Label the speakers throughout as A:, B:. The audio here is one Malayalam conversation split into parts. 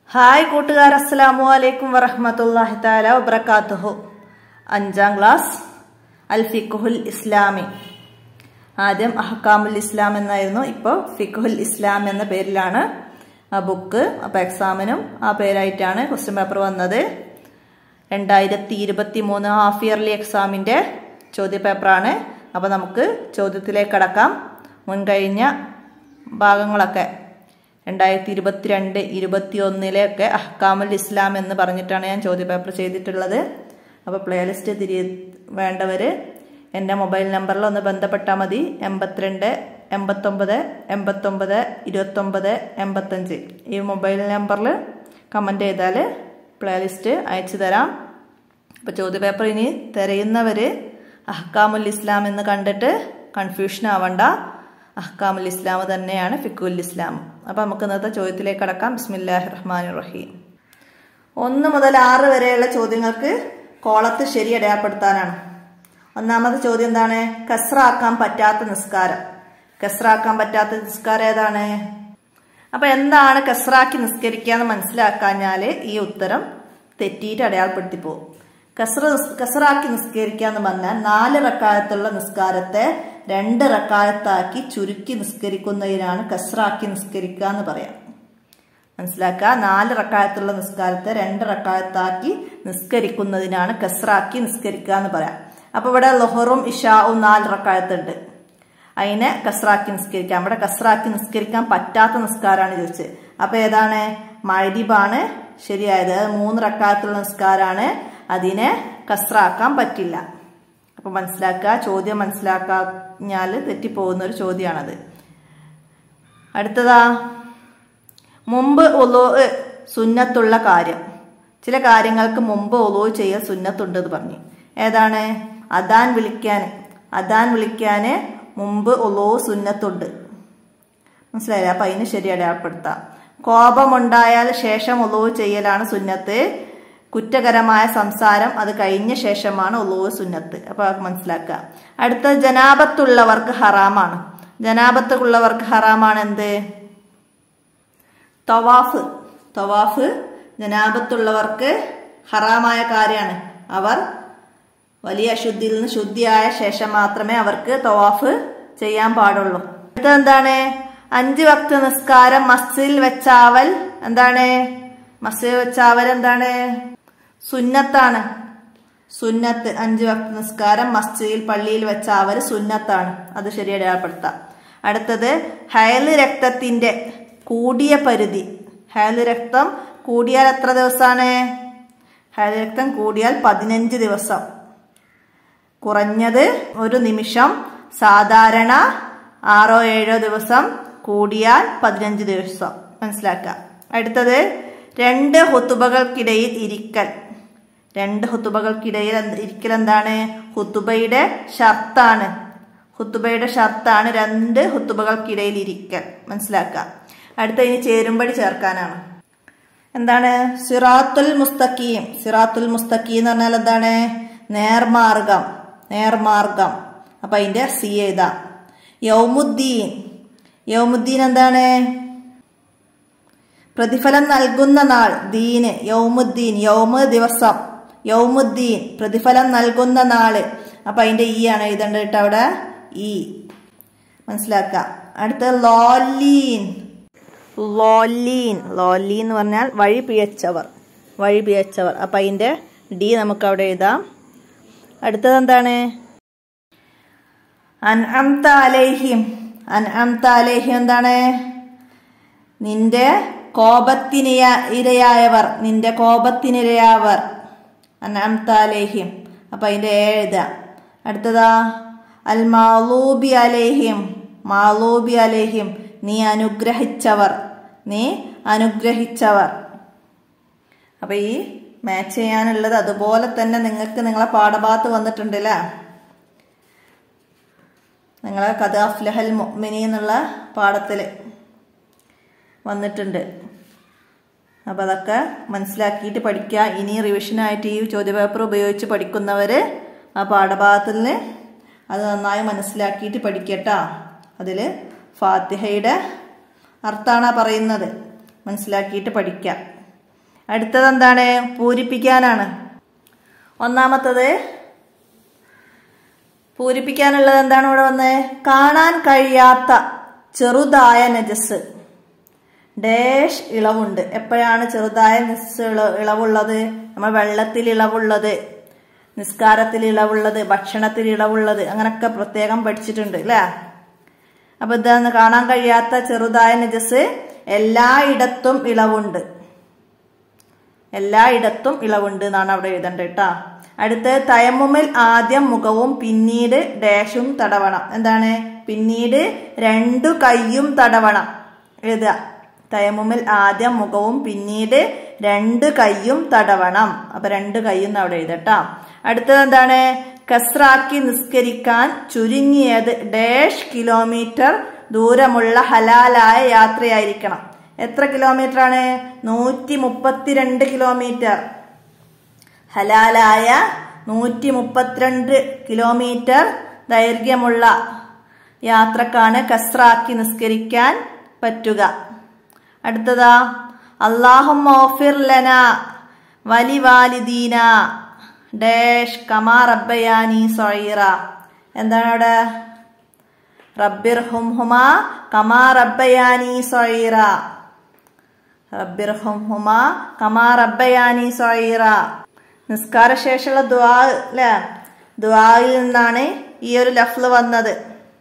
A: ഹായ് കൂട്ടുകാർ അസ്സലാമു അലൈക്കും വറഹ്മത്തുള്ളാഹി തആല വബറകാതുഹു അഞ്ചാം ക്ലാസ് അൽ ഫിഖുൽ ഇസ്ലാമി ആദ്യം അഹ്കാമുൽ ഇസ്ലാം എന്നായിരുന്നു ഇപ്പോൾ ഫിഖുൽ ഇസ്ലാം എന്ന പേരിലാണ് ആ ബുക്ക് അപ്പോൾ എക്സാമിനും ആ പേരായിട്ടാണ് ക്വസ്റ്റ്യൻ പേപ്പർ വന്നത് രണ്ടായിരത്തി ഇരുപത്തി മൂന്ന് ഹാഫ് ഇയർലി എക്സാമിൻ്റെ ചോദ്യപേപ്പറാണ് അപ്പോൾ നമുക്ക് ചോദ്യത്തിലേക്ക് കടക്കാം മുൻകഴിഞ്ഞ ഭാഗങ്ങളൊക്കെ രണ്ടായിരത്തി ഇരുപത്തിരണ്ട് ഇരുപത്തി ഒന്നിലെയൊക്കെ അഹ്കാമുൽ ഇസ്ലാം എന്ന് പറഞ്ഞിട്ടാണ് ഞാൻ ചോദ്യപേപ്പർ ചെയ്തിട്ടുള്ളത് അപ്പോൾ പ്ലേലിസ്റ്റ് തിരി വേണ്ടവർ എൻ്റെ മൊബൈൽ നമ്പറിൽ ഒന്ന് ബന്ധപ്പെട്ടാൽ മതി എൺപത്തിരണ്ട് എൺപത്തൊമ്പത് എൺപത്തൊമ്പത് ഇരുപത്തൊമ്പത് എൺപത്തഞ്ച് ഈ മൊബൈൽ നമ്പറിൽ കമൻറ്റ് ചെയ്താൽ പ്ലേലിസ്റ്റ് അയച്ചു തരാം അപ്പോൾ ചോദ്യപേപ്പർ ഇനി തിരയുന്നവർ അഹ്കാമുൽ ഇസ്ലാം എന്ന് കണ്ടിട്ട് കൺഫ്യൂഷൻ ആവണ്ട അഹ്കാമുൽ ഇസ്ലാം തന്നെയാണ് ഫിക്കുൽ ഇസ്ലാം അപ്പോൾ നമുക്ക് ഇന്നത്തെ ചോദ്യത്തിലേക്ക് കടക്കാം ബിസ്മില്ലാഹി റഹ്മാൻ റഹീം ഒന്ന് മുതൽ ആറ് വരെയുള്ള ചോദ്യങ്ങൾക്ക് കോളത്ത് ശരി അടയാളപ്പെടുത്താനാണ് ഒന്നാമത്തെ ചോദ്യം എന്താണ് കസ്രാക്കാൻ പറ്റാത്ത നിസ്കാരം കസ്രാക്കാൻ പറ്റാത്ത നിസ്കാരം ഏതാണ് അപ്പൊ എന്താണ് കസ്രാക്കി നിസ്കരിക്കുക എന്ന് മനസ്സിലാക്കാഞ്ഞാൽ ഈ ഉത്തരം തെറ്റിയിട്ട് അടയാളപ്പെടുത്തി പോകും കസ്ര കസറാക്കി നിസ്കരിക്കുക എന്ന് പറഞ്ഞാൽ നാല് റക്കായത്തുള്ള നിസ്കാരത്തെ രണ്ട് റക്കായത്താക്കി ചുരുക്കി നിസ്കരിക്കുന്നതിനാണ് കസ്രാക്കി നിസ്കരിക്കുക എന്ന് പറയാം മനസ്സിലാക്കുക നാല് റക്കായത്തുള്ള നിസ്കാരത്തെ രണ്ട് റക്കായത്താക്കി നിസ്കരിക്കുന്നതിനാണ് കസ്രാക്കി നിസ്കരിക്കുക എന്ന് പറയാം അപ്പൊ ഇവിടെ ലൊഹറും ഇഷാവും നാല് റക്കായത്തുണ്ട് അതിനെ കസ്രാക്കി നിസ്കരിക്കാം ഇവിടെ കസ്രാക്കി നിസ്കരിക്കാൻ പറ്റാത്ത നിസ്കാരമാണ് ചോദിച്ചത് അപ്പൊ ഏതാണ് മഴരിബാണ് ശരിയായത് മൂന്ന് റക്കായത്തുള്ള നിസ്കാരമാണ് അതിനെ കസ്രാക്കാൻ പറ്റില്ല അപ്പൊ മനസ്സിലാക്കുക ചോദ്യം മനസ്സിലാക്കാഞ്ഞാൽ തെറ്റിപ്പോകുന്ന ഒരു ചോദ്യമാണത് അടുത്തതാ മുമ്പ് ഒലോ സുന്നത്തുള്ള കാര്യം ചില കാര്യങ്ങൾക്ക് മുമ്പ് ഒലോ ചെയ്യൽ സുന്നത്തുണ്ട് എന്ന് പറഞ്ഞു ഏതാണ് അദാൻ വിളിക്കാൻ അദാൻ വിളിക്കാന് മുമ്പ് ഒലോ സുന്നത്തുണ്ട് മനസ്സിലായില്ലേ അപ്പൊ അതിന് ശരി അടയാളപ്പെടുത്താം കോപമുണ്ടായാൽ ശേഷം ഒലോ ചെയ്യലാണ് സുന്നത്ത് കുറ്റകരമായ സംസാരം അത് കഴിഞ്ഞ ശേഷമാണ് ഒലോ സുന്നത്ത് അപ്പൊ അത് മനസ്സിലാക്കുക അടുത്ത ജനാപത്തുള്ളവർക്ക് ഹറാമാണ് ജനാപത്തുള്ളവർക്ക് ഹറാമാണ് എന്ത് തവാഫ് തവാഫ് ജനാപത്തുള്ളവർക്ക് ഹറാമായ കാര്യമാണ് അവർ വലിയ അശുദ്ധിയിൽ നിന്ന് ശുദ്ധിയായ ശേഷം മാത്രമേ അവർക്ക് തവാഫ് ചെയ്യാൻ പാടുള്ളൂ അടുത്തത് എന്താണ് അഞ്ച് വക്ത നിസ്കാരം മസ്ജിദിൽ വെച്ചാവൽ എന്താണ് മസ്ജിദ് വെച്ചാവൽ എന്താണ് സുന്നത്താണ് സുന്നത്ത് അഞ്ച് വക്ത നിസ്കാരം മസ്ജിദിൽ പള്ളിയിൽ വെച്ചാവൽ സുന്നത്താണ് അത് ശരി അടയാളപ്പെടുത്താം അടുത്തത് ഹയല് രക്തത്തിന്റെ കൂടിയ പരിധി ഹയല് രക്തം കൂടിയാൽ എത്ര ദിവസമാണ് ഹയല് രക്തം കൂടിയാൽ പതിനഞ്ച് ദിവസം കുറഞ്ഞത് ഒരു നിമിഷം സാധാരണ ആറോ ഏഴോ ദിവസം കൂടിയാൽ പതിനഞ്ച് ദിവസം മനസ്സിലാക്കുക അടുത്തത് രണ്ട് ഹുത്തുബകൾക്കിടയിൽ ഇരിക്കൽ രണ്ട് ഹുത്തുബകൾക്കിടയിൽ ഇരിക്കൽ എന്താണ് ഹുത്തുബയുടെ ഷർത്താണ് ഹുത്തുബയുടെ ഷർത്താണ് രണ്ട് ഹുത്തുബകൾക്കിടയിൽ ഇരിക്കൽ മനസ്സിലാക്കുക അടുത്ത ഇനി ചേരുമ്പടി ചേർക്കാനാണ് എന്താണ് സിറാത്തുൽ മുസ്തഖീം സിറാത്തുൽ മുസ്തഖീം എന്ന് പറഞ്ഞാൽ എന്താണ് നേർമാർഗം നേർമാർഗം അപ്പൊ അതിന്റെ സി എഴുതാം യൗമുദ്ദീൻ യൗമുദ്ദീൻ എന്താണ് പ്രതിഫലം നൽകുന്ന നാൾ ദീന് യൗമുദ്ദീൻ യൗമ് ദിവസം യൗമുദ്ദീൻ പ്രതിഫലം നൽകുന്ന നാള് അപ്പൊ അതിന്റെ ഈ ആണ് എഴുതേണ്ടത് കേട്ടോ അവിടെ ഈ മനസ്സിലാക്കുക അടുത്ത ലോലീൻ ലോലീൻ ലോലീൻ എന്ന് പറഞ്ഞാൽ വഴി പിഴച്ചവർ വഴി പിഴച്ചവർ അപ്പൊ അതിന്റെ ഡി നമുക്ക് അവിടെ എഴുതാം അടുത്തത് എന്താണ് അൻഅംത അലേഹിം അൻഅംത അലേഹിം എന്താണ് നിന്റെ കോപത്തിനിയ ഇരയായവർ നിന്റെ കോപത്തിനിരയായവർ അൻഅംത അലേഹിം അപ്പൊ അതിന്റെ എഴുതാ അടുത്തതാ അൽ മാലൂബി അലേഹിം മാലൂബി അലേഹിം നീ അനുഗ്രഹിച്ചവർ നീ അനുഗ്രഹിച്ചവർ അപ്പൊ ഈ മാച്ച് ചെയ്യാനുള്ളത് അതുപോലെ തന്നെ നിങ്ങൾക്ക് നിങ്ങളെ പാഠഭാഗത്ത് വന്നിട്ടുണ്ടല്ലേ നിങ്ങളെ കഥ അഫ്ലഹൽ മൊമിനി എന്നുള്ള പാഠത്തിൽ വന്നിട്ടുണ്ട് അപ്പം അതൊക്കെ മനസ്സിലാക്കിയിട്ട് പഠിക്കുക ഇനി റിവിഷനായിട്ട് ഈ ചോദ്യപേപ്പർ ഉപയോഗിച്ച് പഠിക്കുന്നവർ ആ പാഠഭാഗത്തിൽ നിന്ന് അത് നന്നായി മനസ്സിലാക്കിയിട്ട് പഠിക്കട്ടോ അതിൽ ഫാത്തിഹയുടെ അർത്ഥാണ് പറയുന്നത് മനസ്സിലാക്കിയിട്ട് പഠിക്കാം അടുത്തത് എന്താണ് പൂരിപ്പിക്കാനാണ് ഒന്നാമത്തത് പൂരിപ്പിക്കാനുള്ളത് എന്താണ് ഇവിടെ വന്നത് കാണാൻ കഴിയാത്ത ചെറുതായ നജസ് ഡാഷ് ഇളവുണ്ട് എപ്പോഴാണ് ചെറുതായ നജസ് ഇള- ഇളവുള്ളത് നമ്മൾ വെള്ളത്തിൽ ഇളവുള്ളത് നിസ്കാരത്തിൽ ഇളവുള്ളത് ഭക്ഷണത്തിൽ ഇളവുള്ളത് അങ്ങനൊക്കെ പ്രത്യേകം പഠിച്ചിട്ടുണ്ട് അല്ലേ അപ്പൊ ഇതാണ് കാണാൻ കഴിയാത്ത ചെറുതായ നജസ് എല്ലായിടത്തും ഇളവുണ്ട് എല്ലായിടത്തും ഇളവുണ്ട് എന്നാണ് അവിടെ എഴുതേണ്ടത് കേട്ടോ അടുത്ത് തയമ്മുമിൽ ആദ്യം മുഖവും പിന്നീട് ഡാഷും തടവണം എന്താണ് പിന്നീട് രണ്ടു കൈയും തടവണം എഴുതുക തയമ്മുമിൽ ആദ്യം മുഖവും പിന്നീട് രണ്ട് കൈയും തടവണം അപ്പൊ രണ്ട് കൈയും അവിടെ എഴുതട്ടോ അടുത്തത് എന്താണ് കസ്രാക്കി നിസ്കരിക്കാൻ ചുരുങ്ങിയത് ഡാഷ് കിലോമീറ്റർ ദൂരമുള്ള ഹലാലായ യാത്രയായിരിക്കണം എത്ര കിലോമീറ്റർ ആണ് നൂറ്റി മുപ്പത്തിരണ്ട് കിലോമീറ്റർ ഹലാലായ നൂറ്റി മുപ്പത്തിരണ്ട് കിലോമീറ്റർ ദൈർഘ്യമുള്ള യാത്രക്കാണ് കസ്രാക്കി നിസ്കരിക്കാൻ പറ്റുക അടുത്തതാ അള്ളാഹും ലന വലി വാലിദീന ഡാഷ് കമാ റബ്ബയാനി സൊയീറ എന്താണ് അവിടെ റബ്ബിർ ഹും ഹുമാ കമാ റബ്ബയാനി സൊയീറ റബ്ബിർ ഹും ഹുമാ കമാ റബ്ബയാനി സൊയീറ നിസ്കാര ശേഷമുള്ള ദ്വാ അല്ലേ ദ്വായിൽ നിന്നാണ് ഈ ഒരു ലഫ്ല് വന്നത്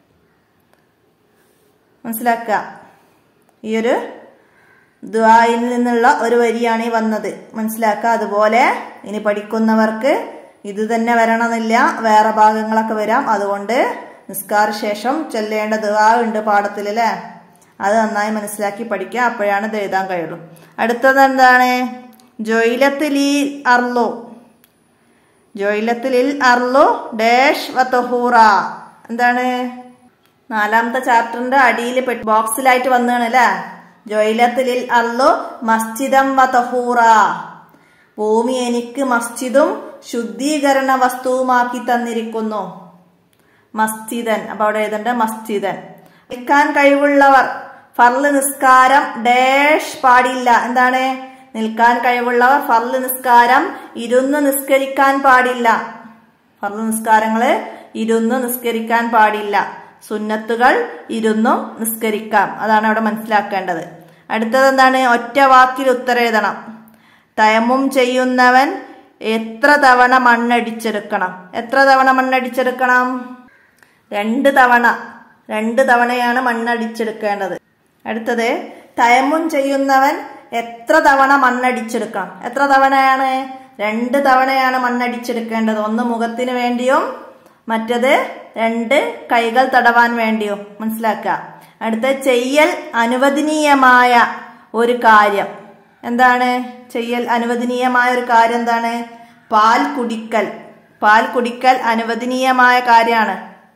A: മനസ്സിലാക്കുക ഈ ഒരു ദ്വായിൽ നിന്നുള്ള ഒരു വരിയാണ് ഈ വന്നത് മനസ്സിലാക്കുക അതുപോലെ ഇനി പഠിക്കുന്നവർക്ക് ഇത് തന്നെ വരണമെന്നില്ല വേറെ ഭാഗങ്ങളൊക്കെ വരാം അതുകൊണ്ട് നിസ്കാര ശേഷം ചൊല്ലേണ്ട ദ്വാ ഉണ്ട് പാഠത്തിൽ അല്ലേ അത് നന്നായി മനസ്സിലാക്കി പഠിക്കുക അപ്പോഴാണ് ഇത് എഴുതാൻ കഴിയുള്ളൂ അടുത്തത് എന്താണ് ജൊയിലത്തിലി അർലു ജൊയിലത്തിലിൽ അർലു ഡാഷ് വത്തഹൂറ എന്താണ് നാലാമത്തെ ചാപ്റ്ററിന്റെ അടിയിൽ ബോക്സിലായിട്ട് വന്നതാണ് അല്ലേ ജൊയിലത്തിലിൽ അർലു മസ്ജിദം വതഹൂറ ഭൂമി എനിക്ക് മസ്ജിദും ശുദ്ധീകരണ വസ്തുവുമാക്കി തന്നിരിക്കുന്നു മസ്ജിദൻ അപ്പൊ അവിടെ എഴുതണ്ട മസ്ജിദൻ നിൽക്കാൻ കഴിവുള്ളവർ ഫർള് നിസ്കാരം ഡാഷ് പാടില്ല എന്താണ് നിൽക്കാൻ കഴിവുള്ളവർ ഫർള് നിസ്കാരം ഇരുന്ന് നിസ്കരിക്കാൻ പാടില്ല ഫർള് നിസ്കാരങ്ങള് ഇരുന്ന് നിസ്കരിക്കാൻ പാടില്ല സുന്നത്തുകൾ ഇരുന്നും നിസ്കരിക്കാം അതാണ് അവിടെ മനസ്സിലാക്കേണ്ടത് അടുത്തത് എന്താണ് ഒറ്റ വാക്കിൽ ഉത്തരം എഴുതണം തയമ്മും ചെയ്യുന്നവൻ എത്ര തവണ മണ്ണടിച്ചെടുക്കണം എത്ര തവണ മണ്ണടിച്ചെടുക്കണം രണ്ട് തവണ രണ്ട് തവണയാണ് മണ്ണടിച്ചെടുക്കേണ്ടത് അടുത്തത് തയമ്മും ചെയ്യുന്നവൻ എത്ര തവണ മണ്ണടിച്ചെടുക്കണം എത്ര തവണയാണ് രണ്ട് തവണയാണ് മണ്ണടിച്ചെടുക്കേണ്ടത് ഒന്ന് മുഖത്തിന് വേണ്ടിയും മറ്റത് രണ്ട് കൈകൾ തടവാൻ വേണ്ടിയും മനസ്സിലാക്കുക അടുത്ത ചെയ്യൽ അനുവദനീയമായ ഒരു കാര്യം എന്താണ് ചെയ്യൽ അനുവദനീയമായ ഒരു കാര്യം എന്താണ് പാൽ കുടിക്കൽ പാൽ കുടിക്കൽ അനുവദനീയമായ കാര്യമാണ്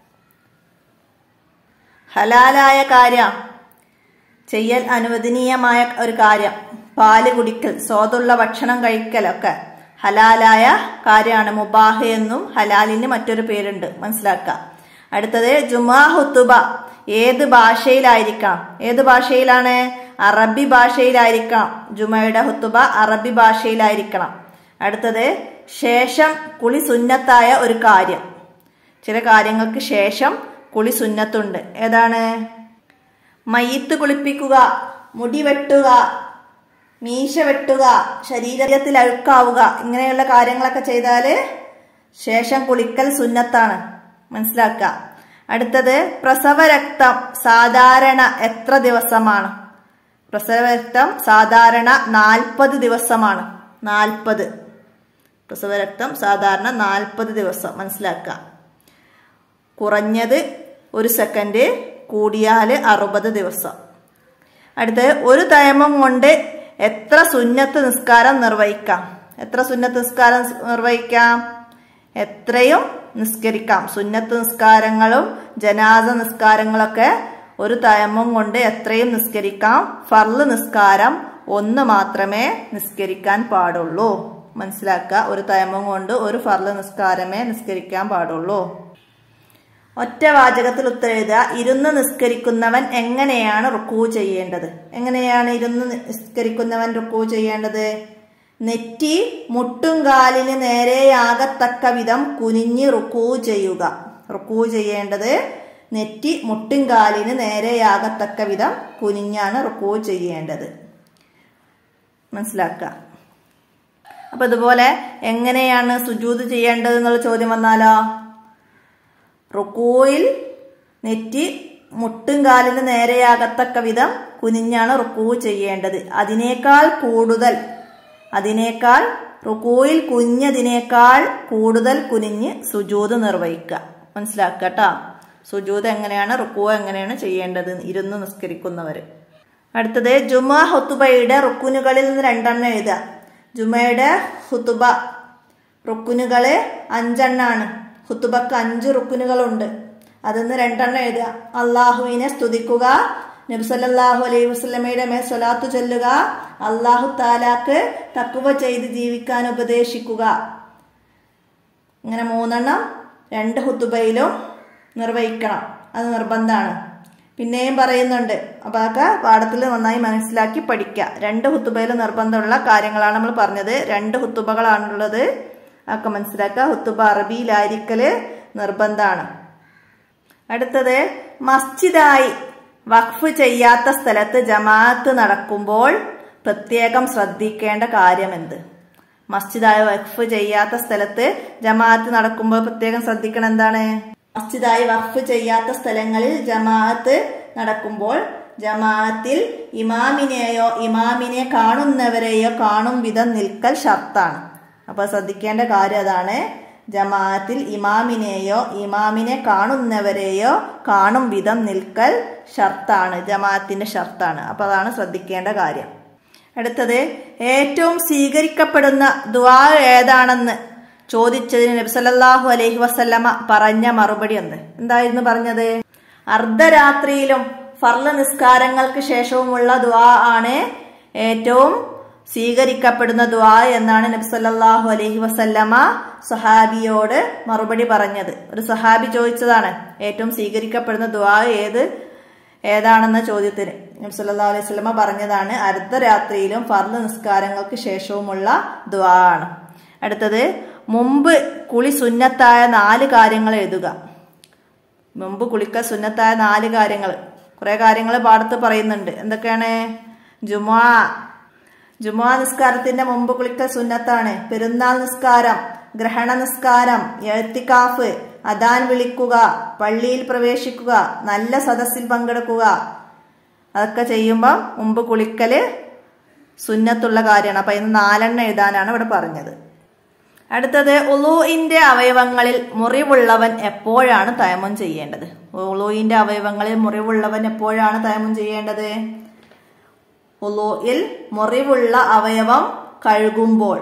A: ഹലാലായ കാര്യം ചെയ്യൽ അനുവദനീയമായ ഒരു കാര്യം പാല് കുടിക്കൽ സ്വാദുള്ള ഭക്ഷണം കഴിക്കലൊക്കെ ഹലാലായ കാര്യമാണ് മുബാഹ് എന്നും ഹലാലിന് മറ്റൊരു പേരുണ്ട് മനസ്സിലാക്കുക അടുത്തത് ജുമാ ഹുത്തുബ ഏത് ഭാഷയിലായിരിക്കാം ഏത് ഭാഷയിലാണ് അറബി ഭാഷയിലായിരിക്കണം ജുമയുടെ ഹുത്തുബ അറബി ഭാഷയിലായിരിക്കണം അടുത്തത് ശേഷം കുളി സുന്നത്തായ ഒരു കാര്യം ചില കാര്യങ്ങൾക്ക് ശേഷം കുളി സുന്നത്തുണ്ട് ഏതാണ് മയ്യത്ത് കുളിപ്പിക്കുക മുടി വെട്ടുക മീശ വെട്ടുക ശരീരത്തിൽ അഴുക്കാവുക ഇങ്ങനെയുള്ള കാര്യങ്ങളൊക്കെ ചെയ്താൽ ശേഷം കുളിക്കൽ സുന്നത്താണ് മനസ്സിലാക്കുക അടുത്തത് പ്രസവരക്തം സാധാരണ എത്ര ദിവസമാണ് പ്രസവരക്തം സാധാരണ നാൽപ്പത് ദിവസമാണ് നാൽപ്പത് പ്രസവരക്തം സാധാരണ നാൽപ്പത് ദിവസം മനസ്സിലാക്കുക കുറഞ്ഞത് ഒരു സെക്കൻഡ് കൂടിയാൽ അറുപത് ദിവസം അടുത്ത് ഒരു തയമം കൊണ്ട് എത്ര സുന്നത്ത് നിസ്കാരം നിർവഹിക്കാം എത്ര സുന്നത്ത് നിസ്കാരം നിർവഹിക്കാം എത്രയും നിസ്കരിക്കാം സുന്നത്ത് നിസ്കാരങ്ങളും ജനാസ നിസ്കാരങ്ങളൊക്കെ ഒരു തയമം കൊണ്ട് എത്രയും നിസ്കരിക്കാം ഫർള് നിസ്കാരം ഒന്ന് മാത്രമേ നിസ്കരിക്കാൻ പാടുള്ളൂ മനസ്സിലാക്കുക ഒരു തയമം കൊണ്ട് ഒരു ഫർള് നിസ്കാരമേ നിസ്കരിക്കാൻ പാടുള്ളൂ ഒറ്റ വാചകത്തിൽ ഉത്തരം എഴുതുക ഇരുന്ന് നിസ്കരിക്കുന്നവൻ എങ്ങനെയാണ് റുക്കൂ ചെയ്യേണ്ടത് എങ്ങനെയാണ് ഇരുന്ന് നിസ്കരിക്കുന്നവൻ റുക്കൂ ചെയ്യേണ്ടത് നെറ്റി മുട്ടുംകാലിന് നേരെയാകത്തക്ക വിധം കുനിഞ്ഞ് റുക്കൂ ചെയ്യുക റുക്കൂ ചെയ്യേണ്ടത് നെറ്റി മുട്ടുംകാലിന് നേരെയാകത്തക്ക വിധം കുനിഞ്ഞാണ് റുക്കൂ ചെയ്യേണ്ടത് മനസ്സിലാക്കുക അപ്പൊ ഇതുപോലെ എങ്ങനെയാണ് സുജൂത് ചെയ്യേണ്ടത് എന്നുള്ള ചോദ്യം വന്നാലോ റുക്കൂയിൽ നെറ്റി മുട്ടും കാലിന് നേരെയാകത്തക്ക വിധം കുനിഞ്ഞാണ് റുക്കൂ ചെയ്യേണ്ടത് അതിനേക്കാൾ കൂടുതൽ അതിനേക്കാൾ റുക്കൂയിൽ കുഞ്ഞതിനേക്കാൾ കൂടുതൽ കുനിഞ്ഞ് സുജൂത് നിർവഹിക്കുക മനസ്സിലാക്കുക കേട്ടോ സുജൂത് എങ്ങനെയാണ് റുക്കൂ എങ്ങനെയാണ് ചെയ്യേണ്ടത് ഇരുന്ന് നിസ്കരിക്കുന്നവര് അടുത്തത് ജുമ ഹുത്തുബയുടെ റുക്കുനുകളിൽ നിന്ന് രണ്ടെണ്ണം എഴുതുക ജുമയുടെ ഹുത്തുബ റുക്കുനുകള് അഞ്ചെണ്ണാണ് ഹുത്തുബക്ക് അഞ്ച് റുക്കുനുകളുണ്ട് അതിന്ന് രണ്ടെണ്ണം എഴുതുക അള്ളാഹുവിനെ സ്തുതിക്കുക നബ്സല്ലാഹു അലൈഹി വസ്ലമയുടെ മേൽ സ്വലാത്തു ചൊല്ലുക അള്ളാഹു താലാക്ക് തക്കുവ ചെയ്ത് ജീവിക്കാൻ ഉപദേശിക്കുക ഇങ്ങനെ മൂന്നെണ്ണം രണ്ട് ഹുത്തുബയിലും നിർവഹിക്കണം അത് നിർബന്ധമാണ് പിന്നെയും പറയുന്നുണ്ട് അപ്പൊ അതൊക്കെ പാഠത്തിൽ നന്നായി മനസ്സിലാക്കി പഠിക്കുക രണ്ട് ഹുത്തുബയിൽ നിർബന്ധമുള്ള കാര്യങ്ങളാണ് നമ്മൾ പറഞ്ഞത് രണ്ട് ഹുത്തുബകളാണുള്ളത് അതൊക്കെ മനസ്സിലാക്കുക ഹുത്തുബ അറബിയിലായിരിക്കല് നിർബന്ധമാണ് അടുത്തത് മസ്ജിദായി വഖഫ് ചെയ്യാത്ത സ്ഥലത്ത് ജമാഅത്ത് നടക്കുമ്പോൾ പ്രത്യേകം ശ്രദ്ധിക്കേണ്ട കാര്യമെന്ത് മസ്ജിദായി വഖഫ് ചെയ്യാത്ത സ്ഥലത്ത് ജമാഅത്ത് നടക്കുമ്പോൾ പ്രത്യേകം ശ്രദ്ധിക്കണം എന്താണ് മസ്ജിദായി വഖഫ് ചെയ്യാത്ത സ്ഥലങ്ങളിൽ ജമാഅത്ത് നടക്കുമ്പോൾ ജമാഅത്തിൽ ഇമാമിനെയോ ഇമാമിനെ കാണുന്നവരെയോ കാണും വിധം നിൽക്കൽ ഷർത്താണ് അപ്പൊ ശ്രദ്ധിക്കേണ്ട കാര്യം അതാണ് ജമാഅത്തിൽ ഇമാമിനെയോ ഇമാമിനെ കാണുന്നവരെയോ കാണും വിധം നിൽക്കൽ ഷർത്താണ് ജമാഅത്തിന്റെ ഷർത്താണ് അപ്പൊ അതാണ് ശ്രദ്ധിക്കേണ്ട കാര്യം അടുത്തത് ഏറ്റവും സ്വീകരിക്കപ്പെടുന്ന ദുആ ഏതാണെന്ന് ചോദിച്ചതിന് നബിസല്ലാഹു അലൈഹി വസല്ലമ പറഞ്ഞ മറുപടി എന്ത് എന്തായിരുന്നു പറഞ്ഞത് അർദ്ധരാത്രിയിലും ഫർള നിസ്കാരങ്ങൾക്ക് ശേഷവുമുള്ള ദുആ ആണ് ഏറ്റവും സ്വീകരിക്കപ്പെടുന്ന ദുആ എന്നാണ് നബി സല്ലല്ലാഹു അലൈഹി വസല്ലമ സഹാബിയോട് മറുപടി പറഞ്ഞത് ഒരു സഹാബി ചോദിച്ചതാണ് ഏറ്റവും സ്വീകരിക്കപ്പെടുന്ന ദുആ ഏത് ഏതാണെന്ന ചോദ്യത്തിന് നബി സല്ലല്ലാഹു അലൈഹി വസല്ലമ പറഞ്ഞതാണ് അർദ്ധരാത്രിയിലും ഫർള് നിസ്കാരങ്ങൾക്ക് ശേഷവുമുള്ള ദുആ ആണ് അടുത്തത് മുമ്പ് കുളി സുന്നത്തായ നാല് കാര്യങ്ങൾ എഴുതുക മുമ്പ് കുളിക്ക സുന്നത്തായ നാല് കാര്യങ്ങൾ കുറെ കാര്യങ്ങൾ പാടത്ത് പറയുന്നുണ്ട് എന്തൊക്കെയാണ് ജുമാ ജുമാ നിസ്കാരത്തിന്റെ മുമ്പ് കുളിക്കൽ സുന്നത്താണ് പെരുന്നാൾ നിസ്കാരം ഗ്രഹണ നിസ്കാരം എഴുത്തിക്കാഫ് അദാൻ വിളിക്കുക പള്ളിയിൽ പ്രവേശിക്കുക നല്ല സദസ്സിൽ പങ്കെടുക്കുക അതൊക്കെ ചെയ്യുമ്പോൾ മുമ്പ് കുളിക്കല് സുന്നത്തുള്ള കാര്യമാണ് അപ്പൊ ഇന്ന് നാലെണ്ണം എഴുതാനാണ് ഇവിടെ പറഞ്ഞത് അടുത്തത് ഉലൂഇന്റെ അവയവങ്ങളിൽ മുറിവുള്ളവൻ എപ്പോഴാണ് തയമം ചെയ്യേണ്ടത് ഉലൂഇന്റെ അവയവങ്ങളിൽ മുറിവുള്ളവൻ എപ്പോഴാണ് തയമം ചെയ്യേണ്ടത് ഉലൂയിൽ മുറിവുള്ള അവയവം കഴുകുമ്പോൾ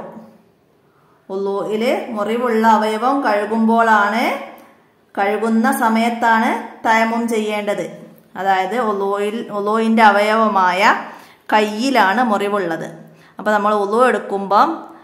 A: ഉലൂയില് മുറിവുള്ള അവയവം കഴുകുമ്പോഴാണ് കഴുകുന്ന സമയത്താണ് തയമം ചെയ്യേണ്ടത് അതായത് ഒലോയിൽ ഒലോയിന്റെ അവയവമായ കയ്യിലാണ് മുറിവുള്ളത് അപ്പോൾ നമ്മൾ ഒലു എടുക്കുമ്പം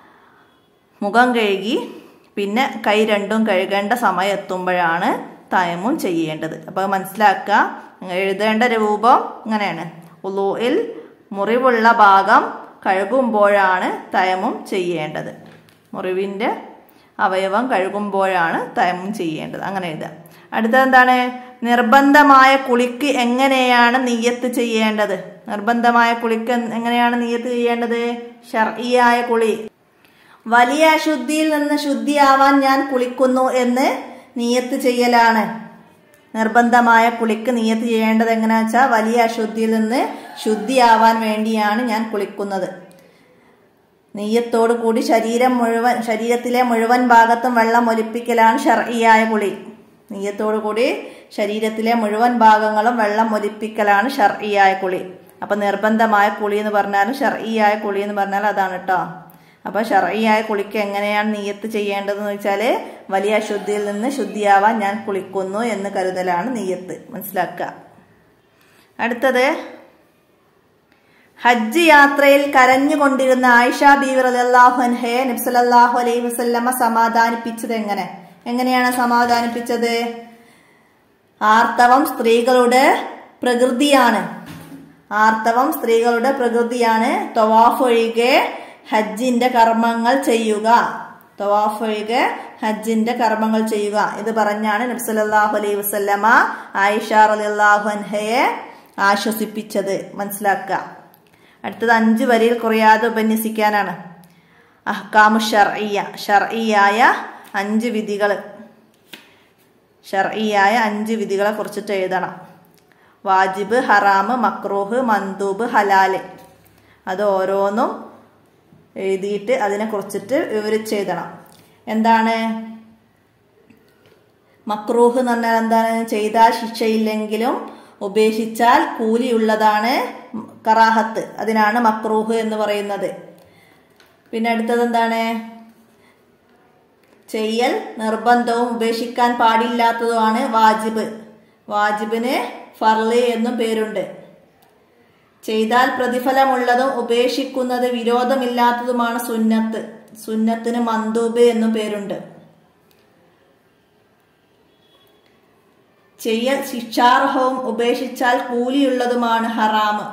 A: മുഖം കഴുകി പിന്നെ കൈ രണ്ടും കഴുകേണ്ട സമയം എത്തുമ്പോഴാണ് തയമും ചെയ്യേണ്ടത് അപ്പോൾ മനസ്സിലാക്കുക എഴുതേണ്ട രൂപം ഇങ്ങനെയാണ് ഉലൂയിൽ മുറിവുള്ള ഭാഗം കഴുകുമ്പോഴാണ് തയമും ചെയ്യേണ്ടത് മുറിവിൻ്റെ അവയവം കഴുകുമ്പോഴാണ് തയമും ചെയ്യേണ്ടത് അങ്ങനെ എഴുതുക അടുത്തത് എന്താണ് നിർബന്ധമായ കുളിക്ക് എങ്ങനെയാണ് നീയത്ത് ചെയ്യേണ്ടത് നിർബന്ധമായ കുളിക്ക് എങ്ങനെയാണ് നീയത്ത് ചെയ്യേണ്ടത് ഷർഇയായ കുളി വലിയ അശുദ്ധിയിൽ നിന്ന് ശുദ്ധിയാവാൻ ഞാൻ കുളിക്കുന്നു എന്ന് നീയത്ത് ചെയ്യലാണ് നിർബന്ധമായ കുളിക്ക് നീയത്ത് ചെയ്യേണ്ടത് എങ്ങനെയാ വെച്ചാൽ വലിയ അശുദ്ധിയിൽ നിന്ന് ശുദ്ധിയാവാൻ വേണ്ടിയാണ് ഞാൻ കുളിക്കുന്നത് നെയ്യത്തോടു കൂടി ശരീരം മുഴുവൻ ശരീരത്തിലെ മുഴുവൻ ഭാഗത്തും വെള്ളം ഒലിപ്പിക്കലാണ് ഷർഇയായ കുളി നെയ്യത്തോടു കൂടി ശരീരത്തിലെ മുഴുവൻ ഭാഗങ്ങളും വെള്ളം ഒലിപ്പിക്കലാണ് ഷർഇയായ കുളി അപ്പൊ നിർബന്ധമായ കുളി എന്ന് പറഞ്ഞാലും ഷർഇയായ കുളി എന്ന് പറഞ്ഞാൽ അതാണ് കേട്ടോ അപ്പൊ ഷർഇയായ കുളിക്ക് എങ്ങനെയാണ് നീയത്ത് ചെയ്യേണ്ടതെന്ന് വെച്ചാല് വലിയ അശുദ്ധിയിൽ നിന്ന് ശുദ്ധിയാവാൻ ഞാൻ കുളിക്കുന്നു എന്ന് കരുതലാണ് നീയത്ത് മനസ്സിലാക്കുക അടുത്തത് ഹജ്ജ് യാത്രയിൽ കരഞ്ഞുകൊണ്ടിരുന്ന ആയിഷ ബീവർ അലാഹു അൻഹയെ നബ്സലല്ലാഹു അലൈഹി വസല്ലമ സമാധാനിപ്പിച്ചത് എങ്ങനെ എങ്ങനെയാണ് സമാധാനിപ്പിച്ചത് ആർത്തവം സ്ത്രീകളുടെ പ്രകൃതിയാണ് ആർത്തവം സ്ത്രീകളുടെ പ്രകൃതിയാണ് തൊവാഫ് ഒഴികെ ഹജ്ജിന്റെ കർമ്മങ്ങൾ ചെയ്യുക തവാഫ് ഒഴികെ ഹജ്ജിന്റെ കർമ്മങ്ങൾ ചെയ്യുക ഇത് പറഞ്ഞാണ് നബ്സല്ലാഹു അലൈഹി വസ്ലമ ആയിഷ റളിയല്ലാഹു അൻഹയെ ആശ്വസിപ്പിച്ചത് മനസ്സിലാക്കുക അടുത്തത് അഞ്ച് വരിയിൽ കുറയാതെ ഉപന്യസിക്കാനാണ് അഹ്കാമു ഷർഇയ ഷർഇയായ അഞ്ച് വിധികൾ ഷർഇയായ അഞ്ച് വിധികളെ കുറിച്ചിട്ട് എഴുതണം വാജിബ് ഹറാമ് മക്രൂഹ് മന്ദൂബ് ഹലാല് അത് ഓരോന്നും എഴുതിയിട്ട് അതിനെ കുറിച്ചിട്ട് വിവരിച്ചെഴുതണം എന്താണ് മക്രൂഹ് എന്ന് പറഞ്ഞാൽ എന്താണ് ചെയ്താൽ ശിക്ഷയില്ലെങ്കിലും ഉപേക്ഷിച്ചാൽ കൂലിയുള്ളതാണ് കറാഹത്ത് അതിനാണ് മക്രൂഹ് എന്ന് പറയുന്നത് പിന്നെ അടുത്തത് എന്താണ് ചെയ്യൽ നിർബന്ധവും ഉപേക്ഷിക്കാൻ പാടില്ലാത്തതുമാണ് വാജിബ് വാജിബിന് ഫർള് എന്നും പേരുണ്ട് ചെയ്താൽ പ്രതിഫലമുള്ളതും ഉപേക്ഷിക്കുന്നത് വിരോധമില്ലാത്തതുമാണ് സുന്നത്ത് സുന്നത്തിന് മന്ദൂബ് എന്നും പേരുണ്ട് ചെയ്യൽ ശിക്ഷാർഹവും ഉപേക്ഷിച്ചാൽ കൂലിയുള്ളതുമാണ് ഹറാമ്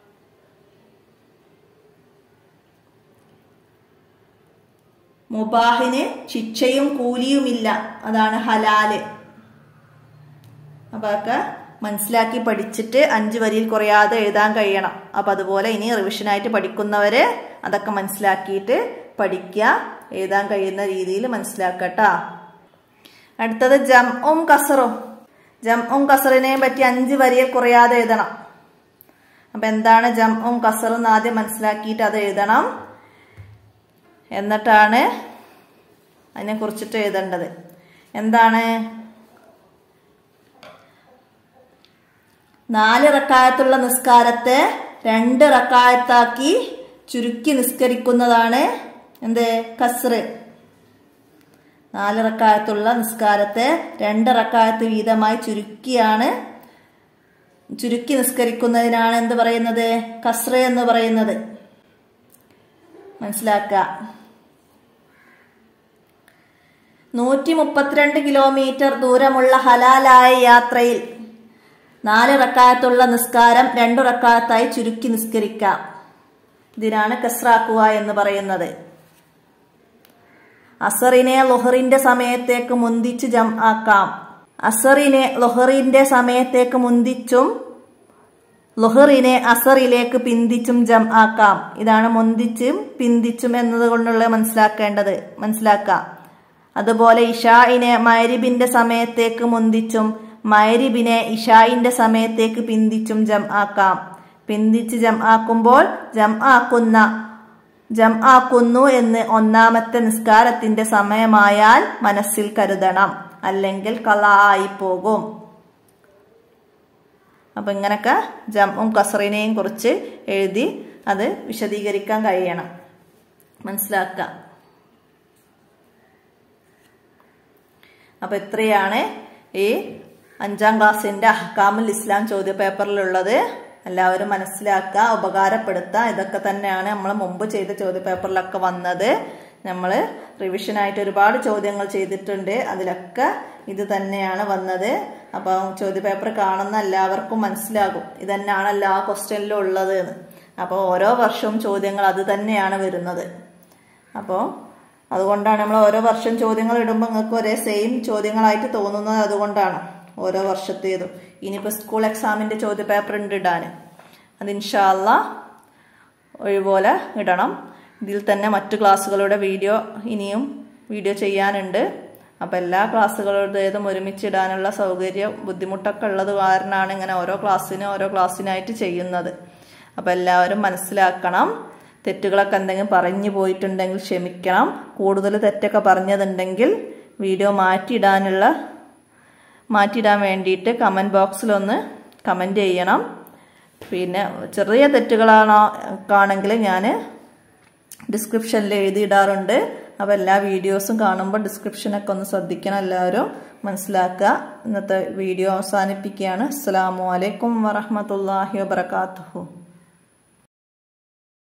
A: മുബാഹിന് ശിക്ഷയും കൂലിയുമില്ല അതാണ് ഹലാല് അപ്പൊ അതൊക്കെ മനസ്സിലാക്കി പഠിച്ചിട്ട് അഞ്ച് വരിയിൽ കുറയാതെ എഴുതാൻ കഴിയണം അപ്പൊ അതുപോലെ ഇനി റിവിഷനായിട്ട് പഠിക്കുന്നവര് അതൊക്കെ മനസ്സിലാക്കിയിട്ട് പഠിക്കുക എഴുതാൻ കഴിയുന്ന രീതിയിൽ മനസ്സിലാക്കട്ടാ അടുത്തത് ജം ഉം കസറും ജം ഉം കസറിനെയും പറ്റി അഞ്ച് വരിയിൽ കുറയാതെ എഴുതണം അപ്പൊ എന്താണ് ജം ഉം കസർ എന്ന് ആദ്യം മനസ്സിലാക്കിയിട്ട് അത് എഴുതണം എന്നിട്ടാണ് അതിനെ കുറിച്ചിട്ട് എഴുതേണ്ടത് എന്താണ് നാല് റക്കായത്തുള്ള നിസ്കാരത്തെ രണ്ട് റക്കായത്താക്കി ചുരുക്കി നിസ്കരിക്കുന്നതാണ് എന്ത് കസ്റ് നാല് റക്കായത്തുള്ള നിസ്കാരത്തെ രണ്ട് റക്കായത്ത് വീതമായി ചുരുക്കിയാണ് ചുരുക്കി നിസ്കരിക്കുന്നതിനാണ് എന്ത് പറയുന്നത് കസ്റ് എന്ന് പറയുന്നത് മനസ്സിലാക്കുക നൂറ്റി മുപ്പത്തിരണ്ട് കിലോമീറ്റർ ദൂരമുള്ള ഹലാലായ യാത്രയിൽ നാല് റക്കായത്തുള്ള നിസ്കാരം രണ്ടു റക്കായത്തായി ചുരുക്കി നിസ്കരിക്കാം ഇതിനാണ് കസ്രാക്കുക എന്ന് പറയുന്നത് അസറിനെ ലൊഹറിന്റെ സമയത്തേക്ക് മുന്തിച്ച് ജം ആക്കാം അസറിനെ ലൊഹറിന്റെ സമയത്തേക്ക് മുന്തിച്ചും ലൊഹറിനെ അസറിലേക്ക് പിന്തിച്ചും ജം ആക്കാം ഇതാണ് മുന്തിച്ചും പിന്തിച്ചും എന്നത് കൊണ്ടുള്ള മനസ്സിലാക്കേണ്ടത് മനസ്സിലാക്കാം അതുപോലെ ഇഷായിനെ മൈരിബിന്റെ സമയത്തേക്ക് മുന്തിച്ചും മൈരിബിനെ ഇഷായിന്റെ സമയത്തേക്ക് പിന്തിച്ചും ജം ആക്കാം പിന്തിച്ച് ജം ആക്കുമ്പോൾ ജം ആക്കുന്ന ജം ആക്കുന്നു എന്ന് ഒന്നാമത്തെ നിസ്കാരത്തിന്റെ സമയമായാൽ മനസ്സിൽ കരുതണം അല്ലെങ്കിൽ കള ആയി പോകും അപ്പൊ ഇങ്ങനൊക്കെ ജമ്മും കസറിനെയും കുറിച്ച് എഴുതി അത് വിശദീകരിക്കാൻ കഴിയണം മനസ്സിലാക്കുക അപ്പൊ ഇത്രയാണ് ഈ അഞ്ചാം ക്ലാസ്സിന്റെ അഹ്കാമുൽ ഇസ്ലാം ചോദ്യ പേപ്പറിലുള്ളത് എല്ലാവരും മനസ്സിലാക്കുക ഉപകാരപ്പെടുത്തുക ഇതൊക്കെ തന്നെയാണ് നമ്മൾ മുമ്പ് ചെയ്ത ചോദ്യ പേപ്പറിലൊക്കെ വന്നത് നമ്മൾ റിവിഷനായിട്ട് ഒരുപാട് ചോദ്യങ്ങൾ ചെയ്തിട്ടുണ്ട് അതിലൊക്കെ ഇത് തന്നെയാണ് വന്നത് അപ്പം ചോദ്യ പേപ്പർ കാണുന്ന എല്ലാവർക്കും മനസ്സിലാകും ഇത് തന്നെയാണ് എല്ലാ ക്വസ്റ്റ്യനിലും ഉള്ളത് എന്ന് അപ്പോൾ ഓരോ വർഷവും ചോദ്യങ്ങൾ അത് തന്നെയാണ് വരുന്നത് അപ്പോൾ അതുകൊണ്ടാണ് നമ്മൾ ഓരോ വർഷം ചോദ്യങ്ങൾ ഇടുമ്പോൾ നിങ്ങൾക്ക് ഒരേ സെയിം ചോദ്യങ്ങളായിട്ട് തോന്നുന്നത് അതുകൊണ്ടാണ് ഓരോ വർഷത്തേതും ഇനിയിപ്പോൾ സ്കൂൾ എക്സാമിൻ്റെ ചോദ്യ പേപ്പർ ഉണ്ട് ഇടാൻ അത് ഇൻഷാല്ല ഒഴിപോലെ ഇടണം ഇതിൽ തന്നെ മറ്റു ക്ലാസ്സുകളുടെ വീഡിയോ ഇനിയും വീഡിയോ ചെയ്യാനുണ്ട് അപ്പോൾ എല്ലാ ക്ലാസ്സുകളുടേതും ഒരുമിച്ച് ഇടാനുള്ള സൗകര്യം ബുദ്ധിമുട്ടൊക്കെ ഉള്ളത് കാരണമാണ് ഇങ്ങനെ ഓരോ ക്ലാസ്സിനും ഓരോ ക്ലാസ്സിനായിട്ട് ചെയ്യുന്നത് അപ്പോൾ എല്ലാവരും മനസ്സിലാക്കണം തെറ്റുകളൊക്കെ എന്തെങ്കിലും പറഞ്ഞു പോയിട്ടുണ്ടെങ്കിൽ ക്ഷമിക്കണം കൂടുതൽ തെറ്റൊക്കെ പറഞ്ഞതുണ്ടെങ്കിൽ വീഡിയോ മാറ്റിയിടാനുള്ള മാറ്റിയിടാൻ വേണ്ടിയിട്ട് കമൻറ്റ് ബോക്സിലൊന്ന് കമൻറ്റ് ചെയ്യണം പിന്നെ ചെറിയ തെറ്റുകളാണോ ആണെങ്കിൽ ഞാൻ ഡിസ്ക്രിപ്ഷനിൽ എഴുതിയിടാറുണ്ട് അപ്പോൾ എല്ലാ വീഡിയോസും കാണുമ്പോൾ ഡിസ്ക്രിപ്ഷനൊക്കെ ഒന്ന് ശ്രദ്ധിക്കണം എല്ലാവരും മനസ്സിലാക്കുക ഇന്നത്തെ വീഡിയോ അവസാനിപ്പിക്കുകയാണ് അസ്സാം വലൈക്കും വറഹമത്തല്ലാഹി വാബർക്കാത്തു